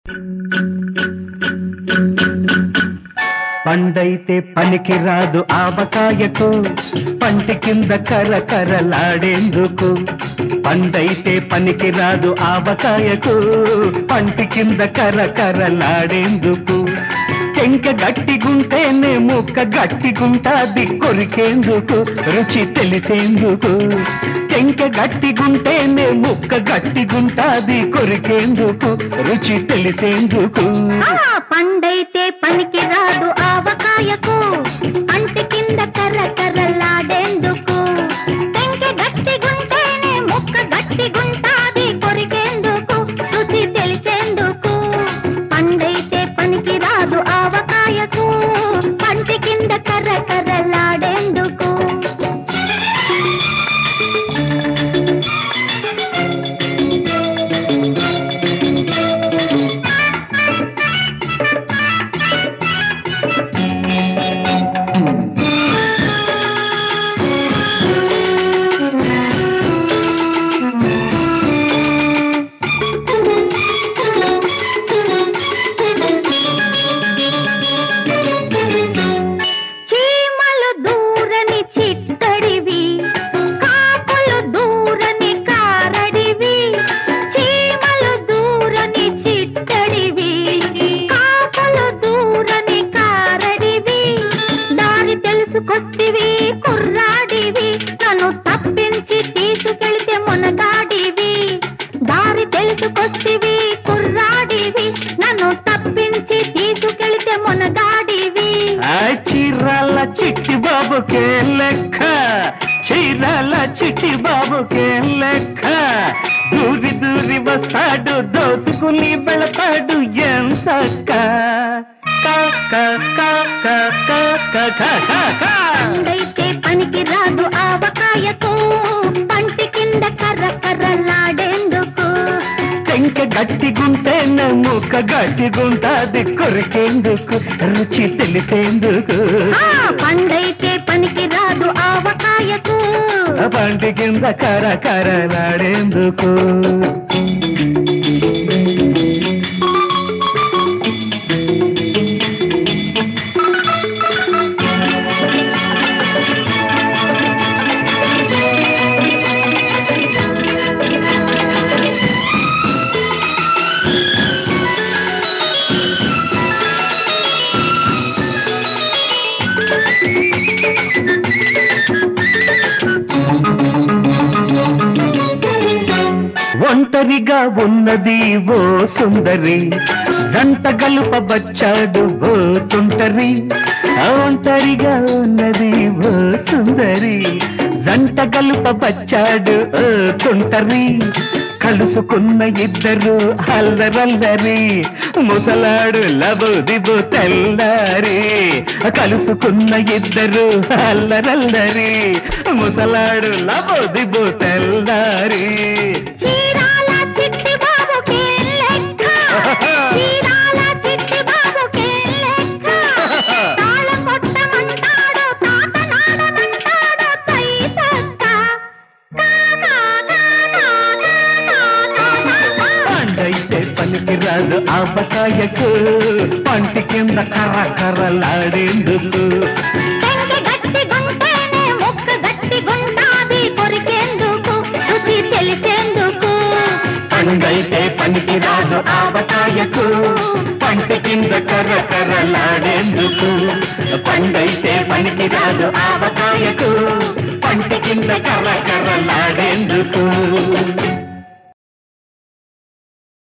పండైతే పనికి రాదు ఆవకాయకు పంటి కింద కర కరలాడేందుకు పండైతే పనికి రాదు ఆవకాయకు పంటి కింద కర కరలాడేందుకు చెంక గట్టిగుంటేనే ముక్క గట్టిగుంటాది కొరికేందుకు రుచి తెలిసేందుకు చెంక గట్టిగుంటేనే ముక్క గట్టిగుంటాది కొరికేందుకు రుచి తెలిసేందుకు ఆ పండైతే పనికి రాదు ఆవకాయకు అంటి కింద కర్ర కర్రలాడేందుకు టెంకె గట్టిగుంటేనే ముక్క గట్టిగుంటాది కొరికేందుకు రుచి తెలిసేందుకు పండైతే పనికి రాదు ఆవకాయకు పంటి కింద కర్ర కర్రలాడేందుకు చీమలు దూరని చిట్టడివి కాకులు దూరని కారడివి చీమలు దూరని చిట్టడివి కాకులు దూరని కారడివి దారి తెలుసుకొస్తివి కుర్రాడివి నన్ను తప్పించి తీసుకెళ్తే మునగాడివి దారి తెలుసుకొస్తివి కుర్రాడివి నన్ను తప్పించి తీసుకెళ్తే మునగాడివి ఆ చీరాల చిట్టి బాబుకే లెక్క చీరాల చిట్టి బాబుకే లెక్క దూరి దూరి వస్తాడు దోచుకుని వెళతాడు ఎంత పండైతే పనికి రాదు ఆవకాయకు పంటి కింద కర్ర కర్రలాడేందుకు చెంక గట్టిగుంటేనే ముక్క గట్టిగుంటాది కొరికేందుకు రుచి తెలిసేందుకు ఆ పండైతే పనికి రాదు ఆవకాయకు పంటి కింద కర కరలాడేందుకు ఒంటరిగా ఉన్నది ఓ సుందరి జంట గలుపబచ్చాడు ఓ తుంటరి ఆ ఒంటరిగా ఉన్నది ఓ సుందరి జంట గలుపబచ్చాడు ఓ తుంటరి కలుసుకున్న ఇద్దరు అల్లరల్లరి ముసలాడు లబు దిబు తెల్లారి కలుసుకున్న ఇద్దరు అల్లరల్లరి ముసలాడు లబు దిబు తెల్లారి చీరాల చిట్టి బాబుకే లెక్క చీరాల చిట్టి బాబుకే లెక్క తాళ కొట్టమంటాడు తాత నాడమంటాడు తై తక్క పండైతే పనికి రాదు ఆపకాయకు పంటి కింద కర్ర కర్రలాడేందుకు టెంకె గట్టి గుంటేనే ముక్క గట్టి గుంటాది కొరికేందుకు రుచి తెలిసేందుకు పండైతే పనికి రాదు ఆవకాయకు పంటి కింద కర్ర కర్రలాడేందుకు పండైతే పనికి రాదు ఆవకాయకు పంటి కింద కర్ర కర్రలాడేందుకు